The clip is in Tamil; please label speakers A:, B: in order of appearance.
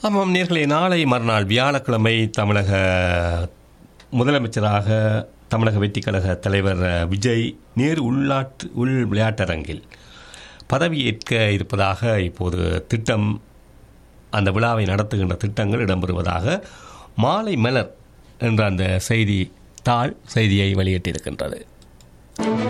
A: ஆமாம் நேர்களே நாளை மறுநாள் வியாழக்கிழமை தமிழக முதலமைச்சராக தமிழக வெற்றிக் கழக தலைவர் விஜய் நேரு உள்நாட்டு உள் விளையாட்டரங்கில் பதவியேற்க இருப்பதாக இப்போது திட்டம் அந்த விழாவை நடத்துகின்ற திட்டங்கள் இடம்பெறுவதாக மாலை மலர் என்ற அந்த செய்தி தாள் செய்தியை வெளியிட்டிருக்கின்றது